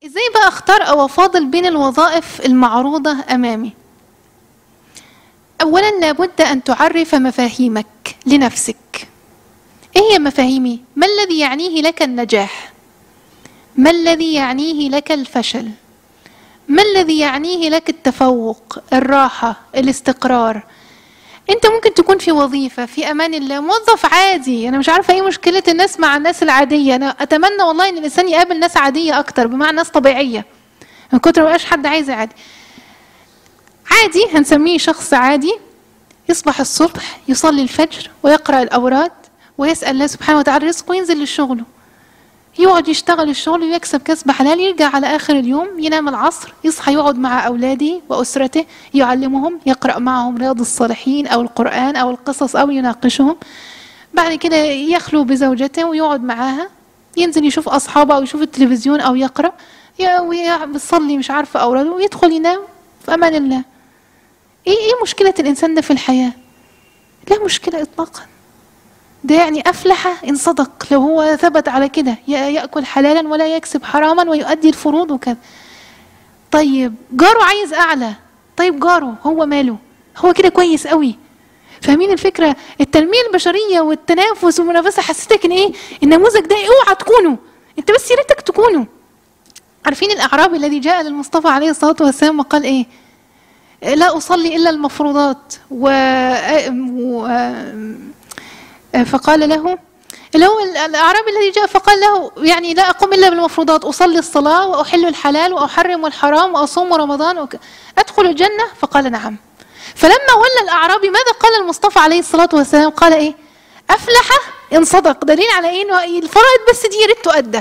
ازاي بقى اختار او افاضل بين الوظائف المعروضة امامي اولا لابد ان تعرف مفاهيمك لنفسك ايه هي مفاهيمي ما الذي يعنيه لك النجاح ما الذي يعنيه لك الفشل ما الذي يعنيه لك التفوق الراحة الاستقرار انت ممكن تكون في وظيفة في امان الله موظف عادي انا مش عارفة ايه مشكلة الناس مع الناس العادية انا اتمنى والله ان الانسان يقابل ناس عادية اكتر بمعنى ناس طبيعية من كتر ما بقاش حد عايز عادي عادي هنسميه شخص عادي يصبح الصبح يصلي الفجر ويقرأ الأوراد ويسأل الله سبحانه وتعالى رزقه وينزل لشغله يقعد يشتغل الشغل ويكسب كسب حلال يرجع على آخر اليوم ينام العصر يصحى يقعد مع أولاده وأسرته يعلمهم يقرأ معهم رياض الصالحين أو القرآن أو القصص أو يناقشهم بعد كده يخلو بزوجته ويقعد معاها ينزل يشوف أصحابه أو يشوف التلفزيون أو يقرأ ويصلي مش عارفة أولاده ويدخل ينام في أمان الله إيه إيه مشكلة الإنسان ده في الحياة؟ لا مشكلة إطلاقا ده يعني أفلح إن صدق لو هو ثبت على كده يأكل حلالا ولا يكسب حراما ويؤدي الفروض وكذا طيب جاره عايز أعلى طيب جاره هو ماله هو كده كويس قوي فاهمين الفكرة التنمية البشرية والتنافس والمنافسة حسيتك إن إيه النموذج ده اوعى تكونوا أنت بس يا ريتك تكونوا عارفين الأعرابي الذي جاء للمصطفى عليه الصلاة والسلام وقال إيه لا أصلي إلا المفروضات و... و... فقال له اللي هو الأعرابي الذي جاء فقال له يعني لا أقوم إلا بالمفروضات أصلي الصلاة وأحل الحلال وأحرم الحرام وأصوم رمضان وك... أدخل الجنة فقال نعم فلما ولى الأعرابي ماذا قال المصطفى عليه الصلاة والسلام قال إيه أفلح إن صدق دليل على إيه إنه الفرائض بس دي يا ريت تؤدى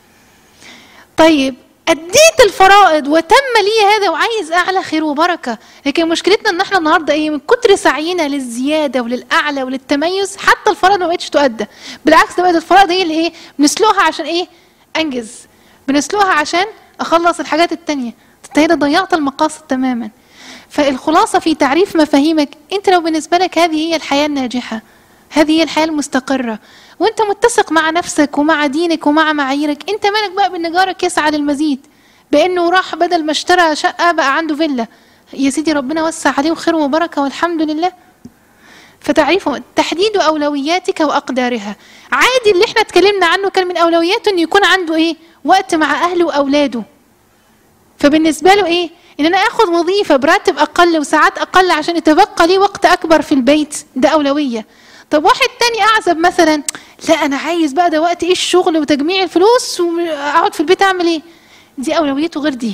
طيب أديت الفرائض وتم لي هذا وعايز أعلى خير وبركة لكن مشكلتنا إن إحنا النهاردة إيه من كتر سعينا للزيادة وللأعلى وللتميز حتى الفرائض ما بقتش تؤدى بالعكس ده بقت الفرائض هي اللي إيه بنسلوها عشان إيه أنجز بنسلوها عشان أخلص الحاجات التانية أنت هنا ضيعت المقاصد تماما فالخلاصة في تعريف مفاهيمك أنت لو بالنسبة لك هذه هي الحياة الناجحة هذه هي الحياة المستقرة وانت متسق مع نفسك ومع دينك ومع معاييرك انت مالك بقى بان جارك يسعى للمزيد بانه راح بدل ما اشترى شقة بقى عنده فيلا يا سيدي ربنا وسع عليه خير وبركة والحمد لله فتعريفه تحديد اولوياتك واقدارها عادي اللي احنا اتكلمنا عنه كان من اولوياته انه يكون عنده ايه وقت مع اهله واولاده فبالنسبة له ايه ان انا اخد وظيفة براتب اقل وساعات اقل عشان يتبقى لي وقت اكبر في البيت ده اولوية طب واحد تاني اعزب مثلا لا انا عايز بقى ده وقت ايه الشغل وتجميع الفلوس واقعد في البيت اعمل ايه دي اولويته غير دي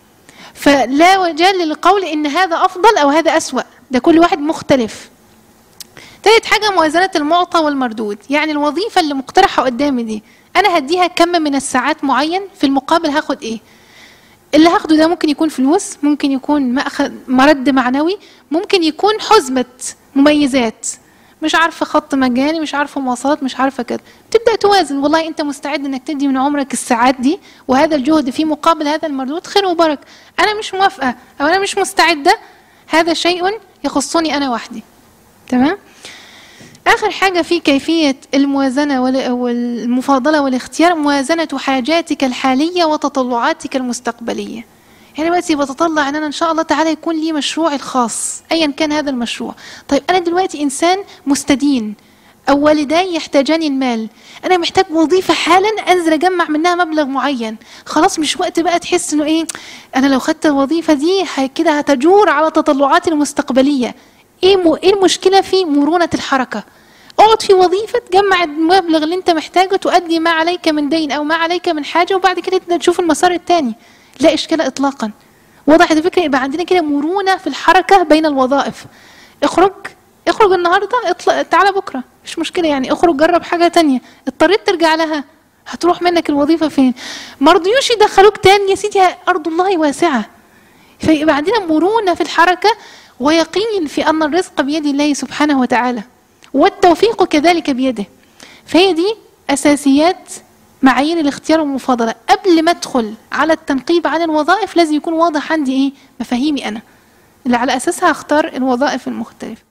فلا وجال للقول ان هذا افضل او هذا اسوا ده كل واحد مختلف تالت حاجة موازنة المعطى والمردود يعني الوظيفة اللي مقترحة قدامي دي أنا هديها كم من الساعات معين في المقابل هاخد إيه اللي هاخده ده ممكن يكون فلوس ممكن يكون مأخذ مرد معنوي ممكن يكون حزمة مميزات مش عارفه خط مجاني مش عارفه مواصلات مش عارفه كده تبدا توازن والله انت مستعد انك تدي من عمرك الساعات دي وهذا الجهد في مقابل هذا المردود خير وبركه انا مش موافقه او انا مش مستعده هذا شيء يخصني انا وحدي تمام اخر حاجه في كيفيه الموازنه والمفاضله والاختيار موازنه حاجاتك الحاليه وتطلعاتك المستقبليه يعني دلوقتي بتطلع ان انا ان شاء الله تعالى يكون لي مشروعي الخاص ايا كان هذا المشروع طيب انا دلوقتي انسان مستدين او والداي يحتاجان المال انا محتاج وظيفه حالا انزل اجمع منها مبلغ معين خلاص مش وقت بقى تحس انه ايه انا لو خدت الوظيفه دي كده هتجور على تطلعاتي المستقبليه ايه م... ايه المشكله في مرونه الحركه اقعد في وظيفه تجمع المبلغ اللي انت محتاجه تؤدي ما عليك من دين او ما عليك من حاجه وبعد كده تبدا تشوف المسار الثاني لا إشكال إطلاقا وضحت الفكرة يبقى عندنا كده مرونة في الحركة بين الوظائف اخرج اخرج النهاردة اطلع تعالى بكرة مش مشكلة يعني اخرج جرب حاجة تانية اضطريت ترجع لها هتروح منك الوظيفة فين ما رضيوش يدخلوك تاني يا سيدي أرض الله واسعة فيبقى عندنا مرونة في الحركة ويقين في أن الرزق بيد الله سبحانه وتعالى والتوفيق كذلك بيده فهي دي أساسيات معايير الاختيار والمفاضله قبل ما ادخل على التنقيب عن الوظائف لازم يكون واضح عندي ايه مفاهيمي انا اللي على اساسها اختار الوظائف المختلفه